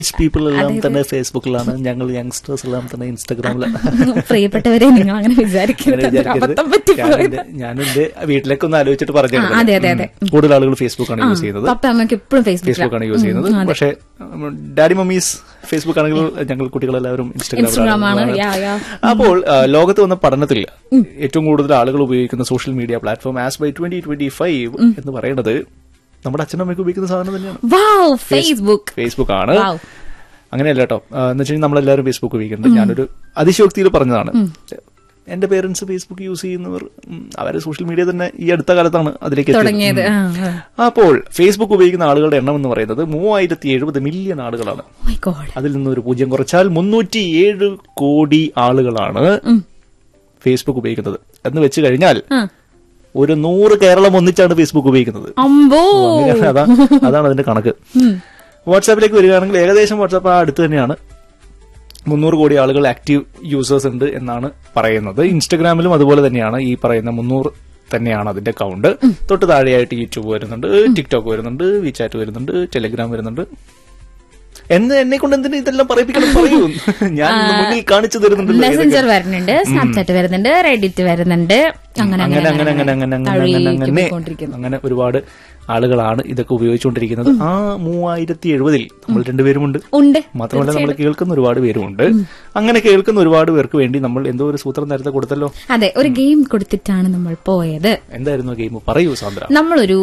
People എല്ലാം തന്നെ ഫേസ്ബുക്കിലാണ് ഞങ്ങൾ യങ്സ്റ്റേഴ്സ് എല്ലാം തന്നെ ഇൻസ്റ്റാഗ്രാമിലാണ് പ്രിയപ്പെട്ടവരെ നിങ്ങൾ അങ്ങനെ വിചാരിക്കരുത് അങ്ങനെ അതൊരു അബദ്ധം വിചാരിക്കരുത്. പറ്റിപ്പോയത് ഞാൻ എന്റെ- ഞാൻ എന്റെ വീട്ടിലേക്ക് ഒന്ന് ആലോചിച്ചിട്ട് പറഞ്ഞു ആ, അതെ, അതെ, അതെ. കൂടുതൽ ആളുകൾ ഫേസ്ബുക്ക് ആണ് യൂസ് ചെയ്യുന്നത് പപ്പ അമ്മയ്ക്ക് എപ്പോഴും ഫേസ്ബുക്ക് ആണ് യൂസ് ചെയ്യുന്നത് പക്ഷേ ഡാഡി മമ്മീസ് ഫേസ്ബുക്ക് ആണെങ്കിൽ ഞങ്ങൾ കുട്ടികളെല്ലാവരും Instagram ആണ്. ഇൻസ്റ്റാഗ്രാമിലാണ് യാ, യാ. അപ്പോൾ ആ, ലോകത്ത് വന്ന പഠനത്തിൽ ഏറ്റവും കൂടുതൽ ആളുകൾ ഉപയോഗിക്കുന്ന social media platform as by twenty twenty five എന്ന് പറയുന്നത് നമ്മുടെ അച്ഛനമ്മയ്ക്ക് ഉപയോഗിക്കുന്ന സാധനം തന്നെയാണ് വാവ് ഫേസ്ബുക്ക് ഫേസ്ബുക്ക് ആണ് വാവ് അങ്ങനെയല്ല കേട്ടോ ആ, എന്ന് വെച്ചാൽ നമ്മളെല്ലാവരും ഫേസ്ബുക്ക് ഉപയോഗിക്കുന്നുണ്ട് ഞാനൊരു അതിശോക്തിയിൽ പറഞ്ഞതാണ് എന്റെ പേരൻസ് ഫേസ്ബുക്ക് യൂസ് ചെയ്യുന്നവർ ഉം, അവര് സോഷ്യൽ മീഡിയ തന്നെ ഈ അടുത്ത കാലത്താണ് അതിലേക്ക് എത്തിയത്. തുടങ്ങിയത് ആ, ആ. അപ്പോൾ ഫേസ്ബുക്ക് ഉപയോഗിക്കുന്ന ആളുകളുടെ എണ്ണം എന്ന് പറയുന്നത് മൂവായിരത്തി എഴുപത് മില്യൺ ആളുകളാണ് Oh my God. അതിൽ നിന്ന് ഒരു പൂജ്യം കുറച്ചാൽ മുന്നൂറ്റി ഏഴ് കോടി ആളുകളാണ് ഫേസ്ബുക്ക് ഉപയോഗിക്കുന്നത് എന്ന് വെച്ച് കഴിഞ്ഞാൽ ആ. ഒരു നൂറ് കേരളം ഒന്നിച്ചാണ് ഫേസ്ബുക്ക് ഉപയോഗിക്കുന്നത് അമ്പോ അങ്ങനെ അതാ അതാണ് അതിന്റെ കണക്ക് വാട്സാപ്പിലേക്ക് വരികയാണെങ്കിൽ ഏകദേശം വാട്സാപ്പ് ആ അടുത്ത് തന്നെയാണ് മുന്നൂറ് കോടി ആളുകൾ ആക്റ്റീവ് യൂസേഴ്സ് ഉണ്ട് എന്നാണ് പറയുന്നത് ഇൻസ്റ്റഗ്രാമിലും അതുപോലെ തന്നെയാണ് ഈ പറയുന്ന മുന്നൂറ് തന്നെയാണ് അതിന്റെ കൗണ്ട് തൊട്ട് താഴെയായിട്ട് യൂട്യൂബ് വരുന്നുണ്ട് ടിക്ടോക്ക് വരുന്നുണ്ട് വിചാറ്റ് വരുന്നുണ്ട് ടെലിഗ്രാം വരുന്നുണ്ട് എന്ന് എന്നെ കൊണ്ട് എന്തിനാ ഇതെല്ലാം പറയിപ്പിക്കണം പറയൂ ഞാൻ ഇന്ന് മുന്നിൽ കാണിച്ചു തരുന്നുണ്ടല്ലോ മെസ്സഞ്ചർ വരുന്നുണ്ട് സ്നാപ്ചാറ്റ് വരുന്നുണ്ട് റെഡിറ്റ് വരുന്നുണ്ട് അങ്ങനെ അങ്ങനെ അങ്ങനെ അങ്ങനെ അങ്ങനെ അങ്ങനെ അങ്ങനെ അങ്ങനെ പോയിക്കൊണ്ടിരിക്കുന്നു അങ്ങനെ ഒരുപാട് ആളുകളാണ് ഇതൊക്കെ ഉപയോഗിച്ചുകൊണ്ടിരിക്കുന്നത് ആ മൂവായിരത്തി എഴുപതിൽ നമ്മൾ രണ്ടുപേരുമുണ്ട് ഉണ്ട് മാത്രമല്ല നമ്മൾ കേൾക്കുന്ന ഒരുപാട് പേരുമുണ്ട് അങ്ങനെ കേൾക്കുന്ന ഒരുപാട് പേർക്ക് വേണ്ടി നമ്മൾ എന്തോ ഒരു സൂത്രം നേരത്തെ കൊടുത്തല്ലോ അതെ ഒരു ഗെയിം കൊടുത്തിട്ടാണ് നമ്മൾ പോയത് എന്തായിരുന്നു ഗെയിം പറയൂ സാന്ദ്ര നമ്മളൊരു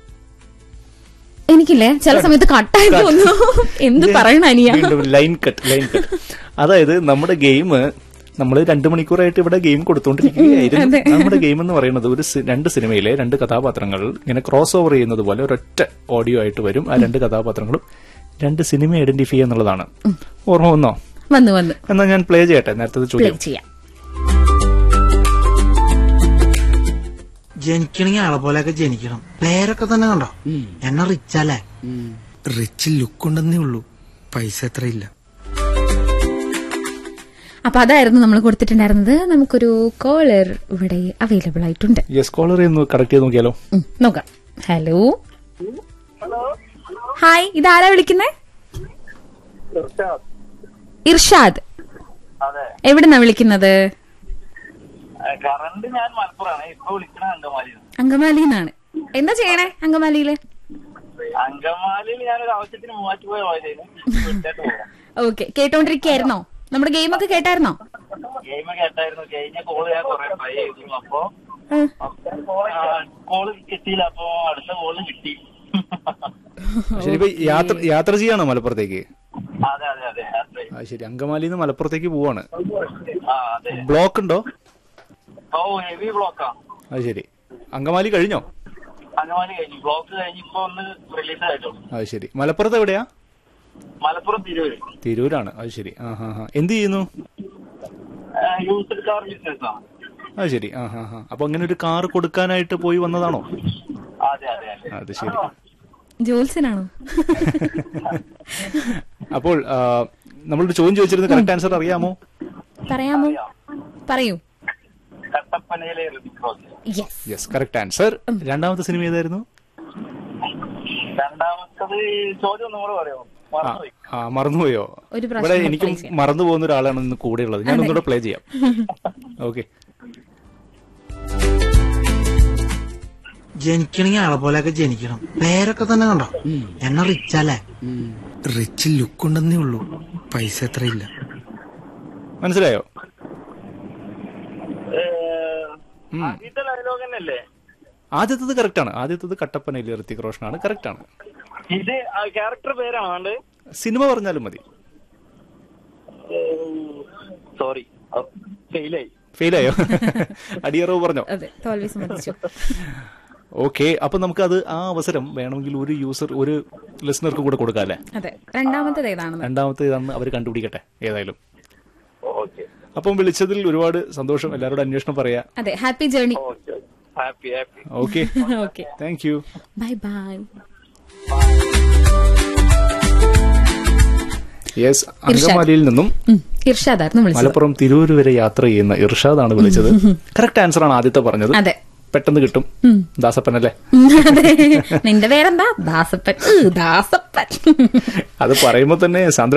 എനിക്കില്ലേ ചില സമയത്ത് കട്ടായി തോന്നുന്നു എന്ത് പറയണ അനിയ വീണ്ടും ലൈൻ കട്ട് ലൈൻ കട്ട് അതായത് നമ്മുടെ ഗെയിം നമ്മൾ രണ്ടു മണിക്കൂറായിട്ട് ഇവിടെ ഗെയിം കൊടുത്തുകൊണ്ടിരിക്കുകയായിരുന്നു നമ്മുടെ ഗെയിം എന്ന് പറയുന്നത് ഒരു സി- രണ്ട് സിനിമയിലെ രണ്ട് കഥാപാത്രങ്ങൾ ഇങ്ങനെ ക്രോസ് ഓവർ ചെയ്യുന്നത് പോലെ ഒരൊറ്റ ഓഡിയോ ആയിട്ട് വരും ആ രണ്ട് കഥാപാത്രങ്ങളും രണ്ട് സിനിമ ഐഡന്റിഫൈ ചെയ്യുക എന്നുള്ളതാണ് ഓർമ്മ വന്നോ വന്നു വന്നു എന്നാ ഞാൻ പ്ലേ ചെയ്യട്ടെ നേരത്തെ പ്ലേ ചോദ്യം ചെയ്യാം ജനിക്കണമെങ്കിൽ ആളെ പോലെയൊക്കെ ജനിക്കണം പേരൊക്കെ തന്നെ കണ്ടോ എന്നെ റിച്ചല്ലേ റിച്ച് ലുക്ക് ഉണ്ടെന്നേ ഉള്ളൂ പൈസ എത്ര ഇല്ല അപ്പൊ അതായിരുന്നു നമ്മൾ കൊടുത്തിട്ടുണ്ടായിരുന്നത് നമുക്കൊരു കോളർ ഇവിടെ അവൈലബിൾ ആയിട്ടുണ്ട് യെസ് കോളർ ഒന്ന് കറക്റ്റ് ചെയ്ത് നോക്കിയാലോ ഉം, നോക്കാം ഹലോ ഹായ് ഇതാരാ വിളിക്കുന്നേ ഇർഷാദ് അതെ എവിടുന്നാ വിളിക്കുന്നത് കറണ്ട് ഞാൻ മലപ്പുറമാണ് ഇപ്പൊ വിളിക്കണ അങ്കമാലി അങ്കമാലിന്നാണ് എന്താ ചെയ്യണേ അങ്കമാലിയില് അങ്കമാലിയിൽ ഞാനൊരു ആവശ്യത്തിന് മൂവാറ്റുപോയ പോയതായിരുന്നു വീട്ടിലേക്ക് പോകാം ഓക്കെ കേട്ടോണ്ടിരിക്കായിരുന്നോ നമ്മുടെ ഗെയിം ഒക്കെ കേട്ടായിരുന്നോ ഗെയിം കേട്ടായിരുന്നു കഴിഞ്ഞ കോള് ഞാൻ കുറെ ട്രൈ ചെയ്തു അപ്പൊ ഉം. കോള് കിട്ടിയില്ല അപ്പൊ അടുത്ത കോള് കിട്ടി ശരി ഇപ്പൊ യാത്ര യാത്ര ചെയ്യാണോ മലപ്പുറത്തേക്ക് അതെ അതെ അതെ അതെ ആ ശരി അങ്കമാലിയിൽ നിന്ന് മലപ്പുറത്തേക്ക് പോവാണ് ആ അതെ ബ്ലോക്ക് ഉണ്ടോ ഓ ഹെവി ബ്ലോക്കാ അത് ശരി അങ്കമാലി കഴിഞ്ഞോ അങ്കമാലി കഴിഞ്ഞു ബ്ലോക്ക് കഴിഞ്ഞ് ഇപ്പൊ ഒന്ന് റിലീസ് ആയിട്ടുള്ളൂ അത് ശരി മലപ്പുറത്ത് എവിടെയാ മലപ്പുറം തിരൂര് തിരൂരാണ് അത് ശരി ആ ഹാ ഹാ എന്ത് ചെയ്യുന്നു യൂസ്ഡ് കാർ ബിസിനസ് ആണ് അത് ശരി ആ ഹാ ഹാ അപ്പൊ അങ്ങനെ ഒരു കാർ കൊടുക്കാനായിട്ട് പോയി വന്നതാണോ അതെ അതെ അതെ അത് ശരി ജോത്സനാണോ അപ്പോൾ ആ, നമ്മളൊരു ചോദ്യം ചോദിച്ചിരുന്ന കറക്റ്റ് ആൻസർ അറിയാമോ പറയാമോ പറയൂ കട്ടപ്പനയിലെ Hrithik Roshan yes yes correct answer രണ്ടാമത്തെ സിനിമ ഏതായിരുന്നു രണ്ടാമത്തത് ഈ ചോദ്യം ഒന്നും കൂടെ പറയാമോ ആ, മറന്നുപോയി ആ മറന്നുപോയോ ഒരു പ്രാവശ്യം ഇവിടെ കൂടെ എനിക്കും play ചെയ്യാം. മറന്നു പോകുന്ന ഒരാളാണ് ഇന്ന് കൂടെ ഉള്ളത് ഞാൻ ഒന്നുകൂടെ പ്ലേ ചെയ്യാം ഓക്കെ ജനിക്കണമെങ്കിൽ ആളെ പോലെയൊക്കെ ജനിക്കണം പേരൊക്കെ തന്നെ കണ്ടോ എന്നെ റിച്ചല്ലേ റിച്ച് ലുക്ക് ഉണ്ടെന്നേ ഉള്ളൂ പൈസ എത്ര ഇല്ല മനസ്സിലായോ ഏഹ്, ആദ്യത്തെ ഡയലോഗ് തന്നെയല്ലേ ആദ്യത്തത് കറക്റ്റ് ആണ് ആദ്യത്തത് കട്ടപ്പനയിലെ ഋത്തിക് റോഷനാണ് കറക്റ്റ് ആണ് ഇത് ക്യാരക്ടർ പേരാണ് വേണ്ടത് സിനിമ പറഞ്ഞാലും മതി സോറി ഫെയിലായി ഫെയിലായോ അടിയറവ് പറഞ്ഞോ അതെ തോൽവി സമ്മതിച്ചു ഓക്കെ അപ്പൊ നമുക്ക് അത് ആ അവസരം വേണമെങ്കിൽ ഒരു യൂസർ ഒരു ലിസണർക്കും കൂടെ കൊടുക്കാം അല്ലേ അതെ രണ്ടാമത്തേത് ഏതാണെന്ന് രണ്ടാമത്തെ ഇതാണെന്ന് അവർ കണ്ടുപിടിക്കട്ടെ ഏതായാലും ഓക്കെ അപ്പം വിളിച്ചതിൽ ഒരുപാട് സന്തോഷം എല്ലാവരോടും അന്വേഷണം പറയാ അതെ happy journey okay happy happy okay okay thank you bye bye yes അങ്കമാലിയിൽ നിന്നും ഇർഷാദായിരുന്നു വിളിച്ചത് മലപ്പുറം തിരൂര് വരെ യാത്ര ചെയ്യുന്ന ഇർഷാദാണ് വിളിച്ചത് കറക്റ്റ് ആൻസർ ആണ് ആദ്യത്തെ പറഞ്ഞത് അതെ പെട്ടെന്ന് കിട്ടും ദാസപ്പൻ അല്ലേ ഉം, അതെ നിന്റെ പേരെന്താ ദാസപ്പൻ ഉ, ദാസപ്പൻ അത് പറയുമ്പോ തന്നെ സാന്ദ്ര